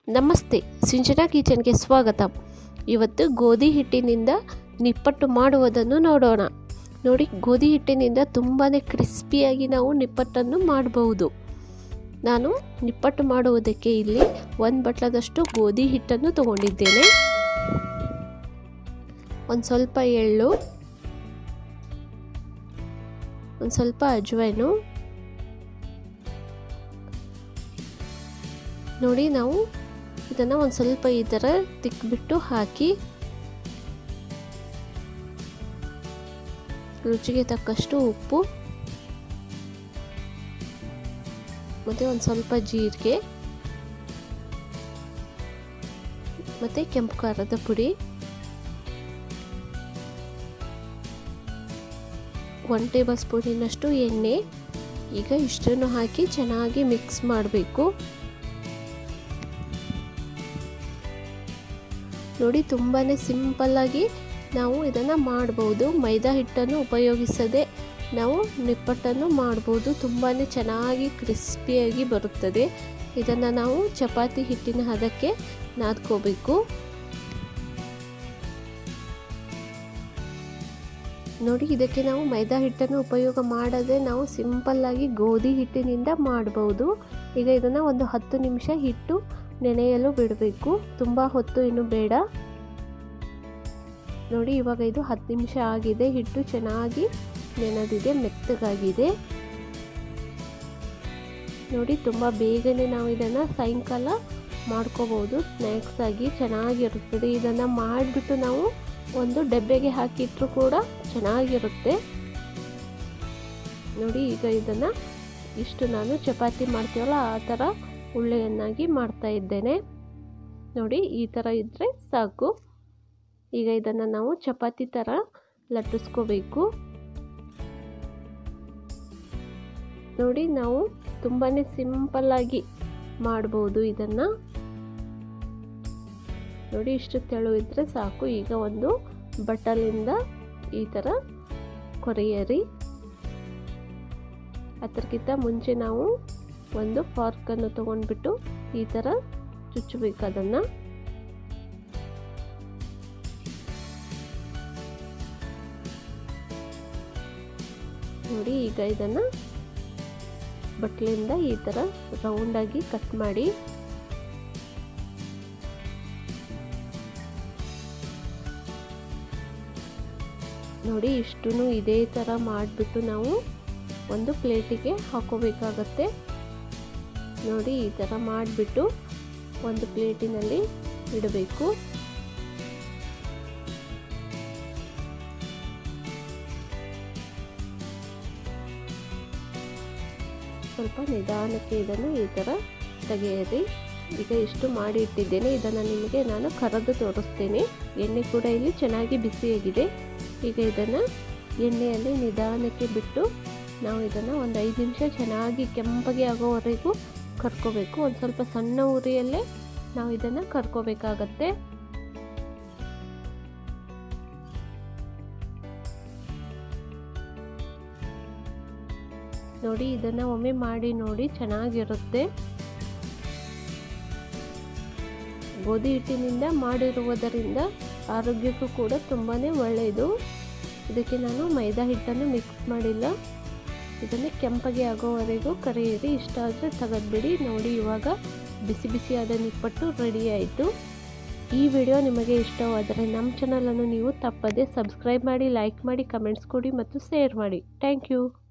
ನಮಸ್ತೆ ಸಿಂಚನಾ ಕಿಚನ್ಗೆ ಸ್ವಾಗತ ಇವತ್ತು ಗೋಧಿ ಹಿಟ್ಟಿನಿಂದ ನಿಪ್ಪಟ್ಟು ಮಾಡುವುದನ್ನು ನೋಡೋಣ ನೋಡಿ ಗೋಧಿ ಹಿಟ್ಟಿನಿಂದ ತುಂಬಾ ಕ್ರಿಸ್ಪಿಯಾಗಿ ನಾವು ನಿಪ್ಪಟ್ಟನ್ನು ಮಾಡಬಹುದು ನಾನು ನಿಪ್ಪಟ್ಟು ಮಾಡುವುದಕ್ಕೆ ಇಲ್ಲಿ ಒಂದು ಬಟ್ಲದಷ್ಟು ಗೋಧಿ ಹಿಟ್ಟನ್ನು ತಗೊಂಡಿದ್ದೇನೆ ಒಂದು ಸ್ವಲ್ಪ ಎಳ್ಳು ಒಂದು ಸ್ವಲ್ಪ ಅಜ್ವೈನು ನೋಡಿ ನಾವು ಇದನ್ನು ಒಂದು ಸ್ವಲ್ಪ ಈ ಥರ ತಿಕ್ಬಿಟ್ಟು ಹಾಕಿ ರುಚಿಗೆ ತಕ್ಕಷ್ಟು ಉಪ್ಪು ಮತ್ತು ಒಂದು ಸ್ವಲ್ಪ ಜೀರಿಗೆ ಮತ್ತು ಕೆಂಪು ಖಾರದ ಪುಡಿ ಒನ್ ಟೇಬಲ್ ಸ್ಪೂನಿನಷ್ಟು ಎಣ್ಣೆ ಈಗ ಇಷ್ಟನ್ನು ಹಾಕಿ ಚೆನ್ನಾಗಿ ಮಿಕ್ಸ್ ಮಾಡಬೇಕು ನೋಡಿ ತುಂಬಾ ಸಿಂಪಲ್ಲಾಗಿ ನಾವು ಇದನ್ನು ಮಾಡ್ಬೋದು ಮೈದಾ ಹಿಟ್ಟನ್ನು ಉಪಯೋಗಿಸದೆ ನಾವು ನಿಪ್ಪಟ್ಟನ್ನು ಮಾಡ್ಬೋದು ತುಂಬಾ ಚೆನ್ನಾಗಿ ಕ್ರಿಸ್ಪಿಯಾಗಿ ಬರುತ್ತದೆ ಇದನ್ನು ನಾವು ಚಪಾತಿ ಹಿಟ್ಟಿನ ಹದಕ್ಕೆ ನಾದ್ಕೋಬೇಕು ನೋಡಿ ಇದಕ್ಕೆ ನಾವು ಮೈದಾ ಹಿಟ್ಟನ್ನು ಉಪಯೋಗ ಮಾಡದೆ ನಾವು ಸಿಂಪಲ್ಲಾಗಿ ಗೋಧಿ ಹಿಟ್ಟಿನಿಂದ ಮಾಡ್ಬೋದು ಈಗ ಇದನ್ನು ಒಂದು ಹತ್ತು ನಿಮಿಷ ಹಿಟ್ಟು ನೆನೆಯಲು ಬಿಡಬೇಕು ತುಂಬ ಹೊತ್ತು ಇನ್ನು ಬೇಡ ನೋಡಿ ಇವಾಗ ಇದು ಹತ್ತು ನಿಮಿಷ ಆಗಿದೆ ಹಿಟ್ಟು ಚೆನ್ನಾಗಿ ನೆನೆದಿದೆ ಮೆತ್ತಗಾಗಿದೆ ನೋಡಿ ತುಂಬ ಬೇಗನೆ ನಾವು ಇದನ್ನು ಸಾಯಂಕಾಲ ಮಾಡ್ಕೋಬೋದು ಸ್ನ್ಯಾಕ್ಸ್ ಆಗಿ ಚೆನ್ನಾಗಿರುತ್ತದೆ ಇದನ್ನು ಮಾಡಿಬಿಟ್ಟು ನಾವು ಒಂದು ಡಬ್ಬೆಗೆ ಹಾಕಿಟ್ರು ಕೂಡ ಚೆನ್ನಾಗಿರುತ್ತೆ ನೋಡಿ ಈಗ ಇದನ್ನು ಇಷ್ಟು ನಾನು ಚಪಾತಿ ಮಾಡ್ತೀವಲ್ಲ ಆ ಥರ ಉಳ್ಳೆಯನ್ನಾಗಿ ಮಾಡ್ತಾ ಇದ್ದೇನೆ ನೋಡಿ ಈ ಥರ ಇದ್ದರೆ ಸಾಕು ಈಗ ಇದನ್ನು ನಾವು ಚಪಾತಿ ಥರ ಲಟ್ಟಿಸ್ಕೋಬೇಕು ನೋಡಿ ನಾವು ತುಂಬಾ ಸಿಂಪಲ್ಲಾಗಿ ಮಾಡ್ಬೋದು ಇದನ್ನು ನೋಡಿ ಇಷ್ಟು ತೆಳು ಇದ್ದರೆ ಸಾಕು ಈಗ ಒಂದು ಬಟ್ಟಲಿಂದ ಈ ಥರ ಕೊರೆಯರಿ ಅದಕ್ಕಿಂತ ಮುಂಚೆ ನಾವು ಒಂದು ಫಾರ್ಕನ್ನು ತೊಗೊಂಡ್ಬಿಟ್ಟು ಈ ಥರ ಚುಚ್ಚಬೇಕು ಅದನ್ನು ನೋಡಿ ಈಗ ಇದನ್ನು ಬಟ್ಲಿಂದ ಈ ಥರ ರೌಂಡಾಗಿ ಕಟ್ ಮಾಡಿ ನೋಡಿ ಇಷ್ಟು ಇದೇ ಥರ ಮಾಡಿಬಿಟ್ಟು ನಾವು ಒಂದು ಪ್ಲೇಟಿಗೆ ಹಾಕೋಬೇಕಾಗತ್ತೆ ನೋಡಿ ಈ ಥರ ಮಾಡಿಬಿಟ್ಟು ಒಂದು ಪ್ಲೇಟಿನಲ್ಲಿ ಇಡಬೇಕು ಸ್ವಲ್ಪ ನಿಧಾನಕ್ಕೆ ಇದನ್ನು ಈ ಥರ ತೆಗೆಯಿರಿ ಈಗ ಇಷ್ಟು ಮಾಡಿ ಇಟ್ಟಿದ್ದೇನೆ ಇದನ್ನು ನಿಮಗೆ ನಾನು ಕರೆದು ತೋರಿಸ್ತೇನೆ ಎಣ್ಣೆ ಕೂಡ ಇಲ್ಲಿ ಚೆನ್ನಾಗಿ ಬಿಸಿಯಾಗಿದೆ ಈಗ ಇದನ್ನು ಎಣ್ಣೆಯಲ್ಲಿ ನಿಧಾನಕ್ಕೆ ಬಿಟ್ಟು ನಾವು ಇದನ್ನು ಒಂದು ಐದು ನಿಮಿಷ ಚೆನ್ನಾಗಿ ಕೆಂಪಗೆ ಆಗೋವರೆಗೂ ಕರ್ಕೋಬೇಕು ಒಂದು ಸ್ವಲ್ಪ ಸಣ್ಣ ಉರಿಯಲ್ಲೇ ನಾವು ಇದನ್ನು ಕರ್ಕೋಬೇಕಾಗತ್ತೆ ನೋಡಿ ಇದನ್ನು ಒಮ್ಮೆ ಮಾಡಿ ನೋಡಿ ಚೆನ್ನಾಗಿರುತ್ತೆ ಗೋಧಿ ಹಿಟ್ಟಿನಿಂದ ಮಾಡಿರುವುದರಿಂದ ಆರೋಗ್ಯಕ್ಕೂ ಕೂಡ ತುಂಬಾ ಒಳ್ಳೆಯದು ಇದಕ್ಕೆ ನಾನು ಮೈದಾ ಹಿಟ್ಟನ್ನು ಮಿಕ್ಸ್ ಮಾಡಿಲ್ಲ ಇದನ್ನು ಕೆಂಪಗೆ ಆಗೋವರೆಗೂ ಕರೆಯಿರಿ ಇಷ್ಟ ಆದರೆ ತೆಗೆದ್ಬಿಡಿ ನೋಡಿ ಇವಾಗ ಬಿಸಿ ಬಿಸಿಯಾದ ನಿಪ್ಪಟ್ಟು ರೆಡಿ ಆಯಿತು ಈ ವಿಡಿಯೋ ನಿಮಗೆ ಇಷ್ಟವಾದರೆ ನಮ್ಮ ಚಾನಲನ್ನು ನೀವು ತಪ್ಪದೆ ಸಬ್ಸ್ಕ್ರೈಬ್ ಮಾಡಿ ಲೈಕ್ ಮಾಡಿ ಕಮೆಂಟ್ಸ್ ಕೊಡಿ ಮತ್ತು ಶೇರ್ ಮಾಡಿ ಥ್ಯಾಂಕ್ ಯು